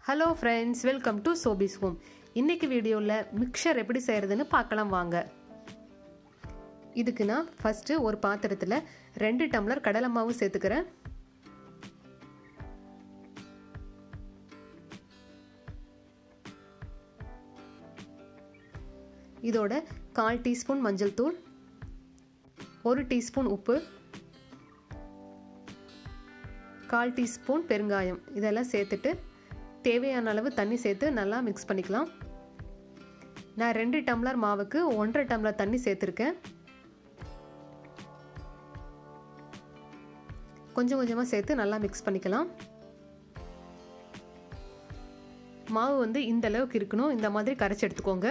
hello friends welcome to Sophie's home இன்னைக்கு வீடியோவில் mixer எப்படி செய்கிறதுன்னு பார்க்கலாம் வாங்க இதுக்கு நான் ஃபஸ்ட்டு ஒரு பாத்திரத்தில் ரெண்டு டம்ளர் கடலை மாவு சேர்த்துக்கிறேன் இதோட கால் டீஸ்பூன் மஞ்சள் தூள் ஒரு டீஸ்பூன் உப்பு கால் டீஸ்பூன் பெருங்காயம் இதெல்லாம் சேர்த்துட்டு தேவையான அளவு தண்ணி சேர்த்து நல்லா மிக்ஸ் பண்ணிக்கலாம் நான் ரெண்டு டம்ளர் மாவுக்கு ஒன்றரை டம்ளர் தண்ணி சேர்த்துருக்கேன் கொஞ்சம் கொஞ்சமாக சேர்த்து நல்லா மிக்ஸ் பண்ணிக்கலாம் மாவு வந்து இந்த அளவுக்கு இருக்கணும் இந்த மாதிரி கரைச்சி எடுத்துக்கோங்க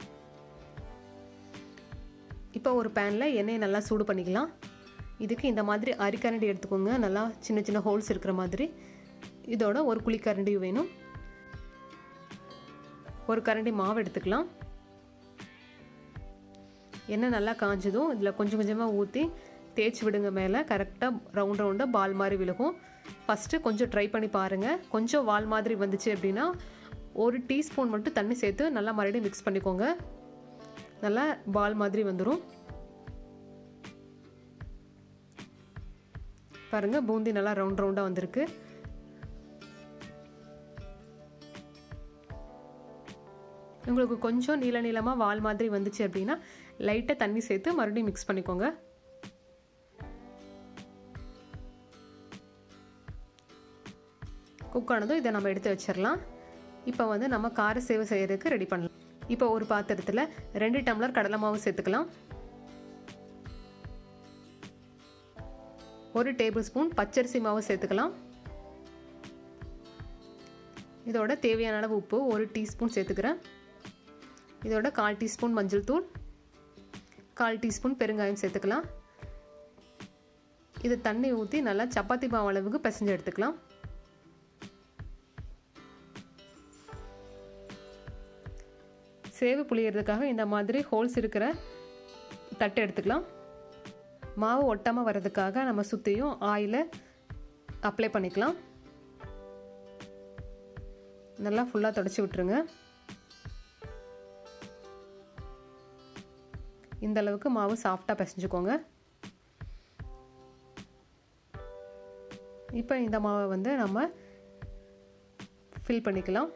இப்போ ஒரு பேனில் எண்ணெயை நல்லா சூடு பண்ணிக்கலாம் இதுக்கு இந்த மாதிரி அரிக்கரண்டி எடுத்துக்கோங்க நல்லா சின்ன சின்ன ஹோல்ஸ் இருக்கிற மாதிரி இதோட ஒரு குழிக்கரண்டி வேணும் ஒரு கரண்டி மாவு எடுத்துக்கலாம் எண்ணெய் நல்லா காஞ்சதும் இதில் கொஞ்சம் கொஞ்சமாக ஊற்றி தேய்ச்சி விடுங்க மேலே கரெக்டாக ரவுண்ட் ரவுண்டாக பால் மாதிரி விழுகும் ஃபஸ்ட்டு கொஞ்சம் ட்ரை பண்ணி பாருங்கள் கொஞ்சம் வால் மாதிரி வந்துச்சு அப்படின்னா ஒரு டீஸ்பூன் மட்டும் தண்ணி சேர்த்து நல்லா மறுபடியும் மிக்ஸ் பண்ணிக்கோங்க நல்லா பால் மாதிரி வந்துடும் பாருங்கள் பூந்தி நல்லா ரவுண்ட் ரவுண்டாக வந்திருக்கு உங்களுக்கு கொஞ்சம் நீள நீளமாக வால் மாதிரி வந்துச்சு அப்படின்னா லைட்டாக தண்ணி சேர்த்து மறுபடியும் மிக்ஸ் பண்ணிக்கோங்க குக் ஆனதும் இதை நம்ம எடுத்து வச்சிடலாம் இப்போ வந்து நம்ம கார சேவை செய்கிறதுக்கு ரெடி பண்ணலாம் இப்போ ஒரு பாத்திரத்தில் ரெண்டு டம்ளர் கடலை மாவு சேர்த்துக்கலாம் ஒரு டேபிள் ஸ்பூன் பச்சரிசி மாவு சேர்த்துக்கலாம் இதோட தேவையான அளவு உப்பு ஒரு டீஸ்பூன் சேர்த்துக்கிறேன் இதோட கால் டீஸ்பூன் மஞ்சள் தூள் கால் டீஸ்பூன் பெருங்காயம் சேர்த்துக்கலாம் இது தண்ணி ஊற்றி நல்லா சப்பாத்தி மாவு அளவுக்கு பிசைஞ்சு எடுத்துக்கலாம் சேவு புளியறதுக்காக இந்த மாதிரி ஹோல்ஸ் இருக்கிற தட்டை எடுத்துக்கலாம் மாவு ஒட்டாமல் வர்றதுக்காக நம்ம சுற்றியும் ஆயிலை அப்ளை பண்ணிக்கலாம் நல்லா ஃபுல்லாக தொடச்சி விட்டுருங்க இந்த அளவுக்கு மாவு சாஃப்டாக பிசைஞ்சுக்கோங்க இப்போ இந்த மாவை வந்து நம்ம ஃபில் பண்ணிக்கலாம்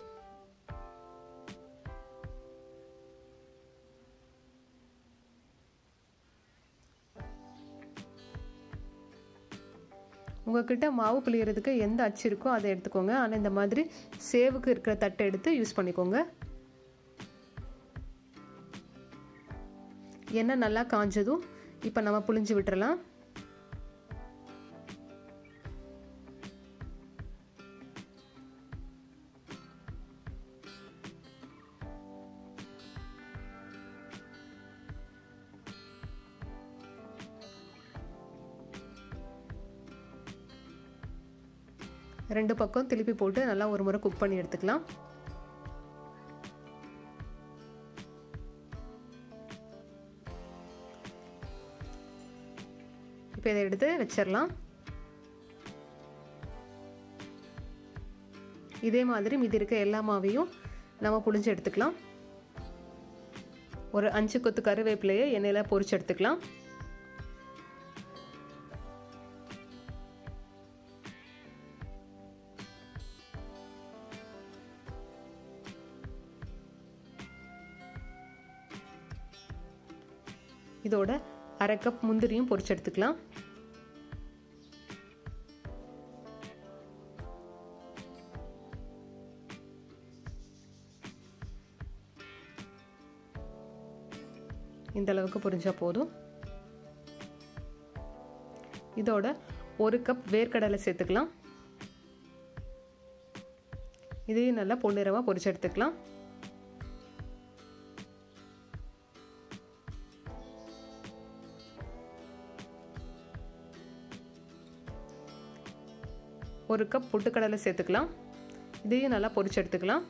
உங்ககிட்ட மாவு புளியறதுக்கு எந்த அச்சு இருக்கோ அதை எடுத்துக்கோங்க ஆனால் இந்த மாதிரி சேவுக்கு இருக்கிற தட்டை எடுத்து யூஸ் பண்ணிக்கோங்க எண்ணெய் நல்லா காஞ்சதும் இப்போ நம்ம புளிஞ்சு விட்டுறலாம் ரெண்டு பக்கம் திருப்பி போட்டு நல்லா ஒரு முறை குக் பண்ணி எடுத்துக்கலாம் இப்போ இதை எடுத்து வச்சிடலாம் இதே மாதிரி மீதி இருக்க எல்லா மாவையும் நம்ம புளிஞ்சு எடுத்துக்கலாம் ஒரு அஞ்சு கொத்து கருவேப்பிலையை எண்ணெயில் பொரிச்சு எடுத்துக்கலாம் இதோட அரை கப் முந்திரியும் பொரிச்சு எடுத்துக்கலாம் இந்த அளவுக்கு பொரிஞ்சா போதும் இதோட ஒரு கப் வேர்க்கடலை சேர்த்துக்கலாம் இதையும் நல்லா பொன்னிறமாக பொரிச்சு எடுத்துக்கலாம் ஒரு கப் பொட்டுக்கடலை சேர்த்துக்கலாம் இதையும் நல்லா பொரிச்சு எடுத்துக்கலாம்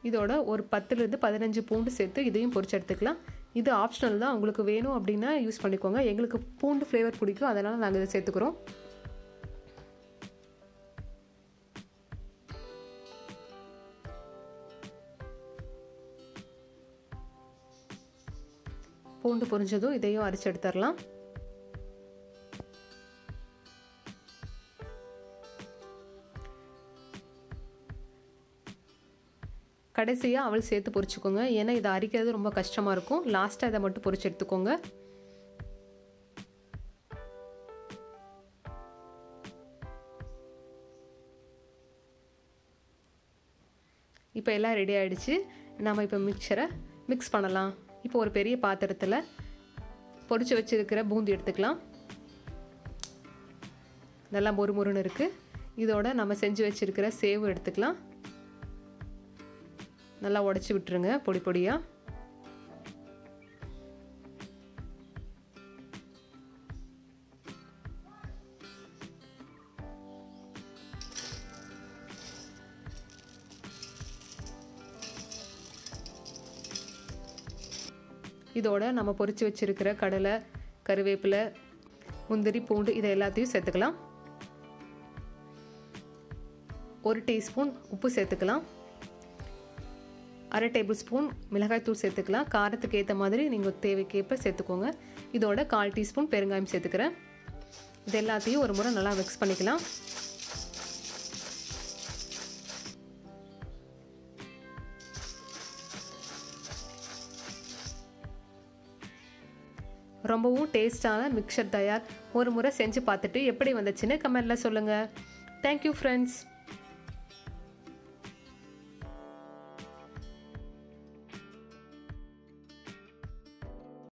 இதோட ஒரு பத்துலேருந்து பதினஞ்சு பூண்டு சேர்த்து இதையும் பொரிச்சு எடுத்துக்கலாம் இது ஆப்ஷனல் தான் உங்களுக்கு வேணும் அப்படின்னா யூஸ் பண்ணிக்கோங்க எங்களுக்கு பூண்டு ஃப்ளேவர் பிடிக்கும் அதனால் நாங்கள் இதை சேர்த்துக்கிறோம் பூண்டு பொரிஞ்சதும் இதையும் அரைச்சி எடுத்துடலாம் கடைசியாக அவள் சேர்த்து பொரிச்சுக்கோங்க ஏன்னா இதை அரிக்கிறது ரொம்ப கஷ்டமாக இருக்கும் லாஸ்ட்டாக இதை மட்டும் பொரிச்சு எடுத்துக்கோங்க இப்போ எல்லாம் ரெடி ஆகிடுச்சு நம்ம இப்போ மிக்சரை மிக்ஸ் பண்ணலாம் இப்போ ஒரு பெரிய பாத்திரத்தில் பொரிச்சு வச்சுருக்கிற பூந்தி எடுத்துக்கலாம் நல்லா மொறு மொறுன்னு இருக்குது இதோட நம்ம செஞ்சு வச்சுருக்கிற சேவு எடுத்துக்கலாம் நல்லா உடச்சி விட்டுருங்க பொடி பொடியாக இதோட நம்ம பொரிச்சு வச்சிருக்கிற கடலை கருவேப்பிலை முந்திரி பூண்டு இதை எல்லாத்தையும் சேர்த்துக்கலாம் ஒரு டீஸ்பூன் உப்பு சேர்த்துக்கலாம் அரை டேபிள் ஸ்பூன் மிளகாய்த்தூள் சேர்த்துக்கலாம் காரத்துக்கு ஏற்ற மாதிரி நீங்கள் தேவைக்கேற்ப சேர்த்துக்கோங்க இதோட கால் டீஸ்பூன் பெருங்காயம் சேர்த்துக்கிறேன் இது எல்லாத்தையும் ஒரு முறை நல்லா மிக்ஸ் பண்ணிக்கலாம் ரொம்பவும் டேஸ்டான மிக்சர் தயார் ஒரு முறை செஞ்சு பார்த்துட்டு எப்படி வந்துச்சுன்னு கமெண்டில் சொல்லுங்கள் தேங்க்யூ ஃப்ரெண்ட்ஸ்